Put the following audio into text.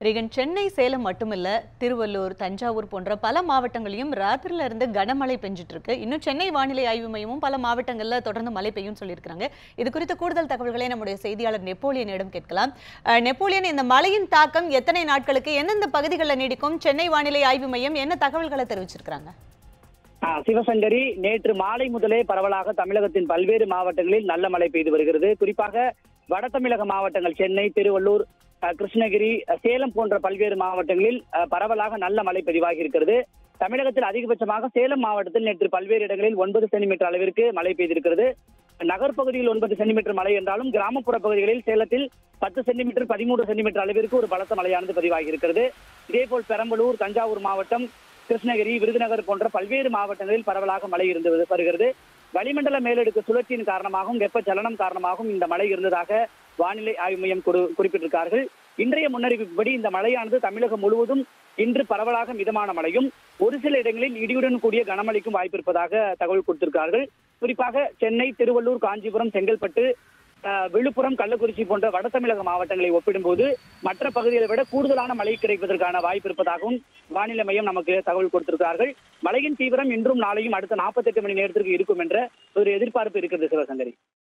Reagan Chennai Salem மட்டுமில்ல திருவள்ளூர் தஞ்சாவூர் போன்ற பல மாவட்டங்களையும் ராத்திரில இருந்து கனமழை பெஞ்சிட்டு இருக்கு இன்னும் சென்னை வானிலை ஆய்வு மையமும் பல மாவட்டங்கள்ல தொடர்ந்து மழை பெய்யும் சொல்லியிருக்காங்க இது குறித்த கூடுதல் தகவல்களை நம்முடைய செய்தியாளர் நெப்போலியனிடம் கேட்கலாம் அஹ், நெப்போலியன் இந்த மழையின் தாக்கம் எத்தனை நாட்களுக்கு எந்தெந்த பகுதிகளில் நீடிக்கும் சென்னை வானிலை ஆய்வு மையம் என்ன தகவல்களை தெரிவிச்சிருக்காங்க ஆ, சிவசங்கரி நேற்று மாலை முதலே பரவலாக தமிழகத்தின் பல்வேறு மாவட்டங்களில் நல்ல மழை பெய்து வருகிறது குறிப்பாக வட தமிழக மாவட்டங்கள் சென்னை திருவள்ளூர் அ, கிருஷ்ணகிரி அ, சேலம் போன்ற பல்வேறு மாவட்டங்களில் அ, பரவலாக நல்ல மழை பதிவாகி இருக்கிறது தமிழகத்தில் அதிகபட்சமாக சேலம் மாவட்டத்தில் நேற்று பல்வேறு இடங்களில் ஒன்பது சென்டிமீட்டர் அளவிற்கு மழை பெய்திருக்கிறது நகர்ப்பகுதியில் ஒன்பது சென்டிமீட்டர் மழை என்றாலும் கிராமப்புற பகுதிகளில் சேலத்தில் பத்து சென்டிமீட்டர் பதிமூன்று சென்டிமீட்டர் அளவிற்கு ஒரு பலத்த மழையானது பதிவாகி இருக்கிறது இதேபோல் பெரம்பலூர் தஞ்சாவூர் மாவட்டம் கிருஷ்ணகிரி விருதுநகர் போன்ற பல்வேறு மாவட்டங்களில் பரவலாக மழை இருந்து வருகிறது வளிமண்டல மேலடுக்கு சுழற்சியின் காரணமாகவும் வெப்பச்சலனம் காரணமாகவும் இந்த மழை இருந்ததாக வானிலை ஆய்வு மையம் குறி- குறிப்பிட்டிருக்கார்கள் இன்றைய முன்னறிவிப்புப்படி இந்த மழையானது தமிழகம் முழுவதும் இன்று பரவலாக மிதமான மழையும் ஒரு சில இடங்களில் இடியுடன் கூடிய கனமழைக்கும் வாய்ப்பு இருப்பதாக தகவல் கொடுத்திருக்கார்கள் குறிப்பாக சென்னை திருவள்ளூர் காஞ்சிபுரம் செங்கல்பட்டு அஹ், விழுப்புரம் கள்ளக்குறிச்சி போன்ற வட தமிழக மாவட்டங்களை ஒப்பிடும்போது மற்ற பகுதிகளை விட கூடுதலான மழை கிடைப்பதற்கான வாய்ப்பு இருப்பதாகவும் வானிலை மையம் நமக்கு தகவல் கொடுத்திருக்கிறார்கள் மழையின் தீவிரம் இன்றும் நாளையும் அடுத்த 48 மணி நேரத்திற்கு இருக்கும் என்ற ஒரு எதிர்பார்ப்பு இருக்கிறது சிவசங்கரி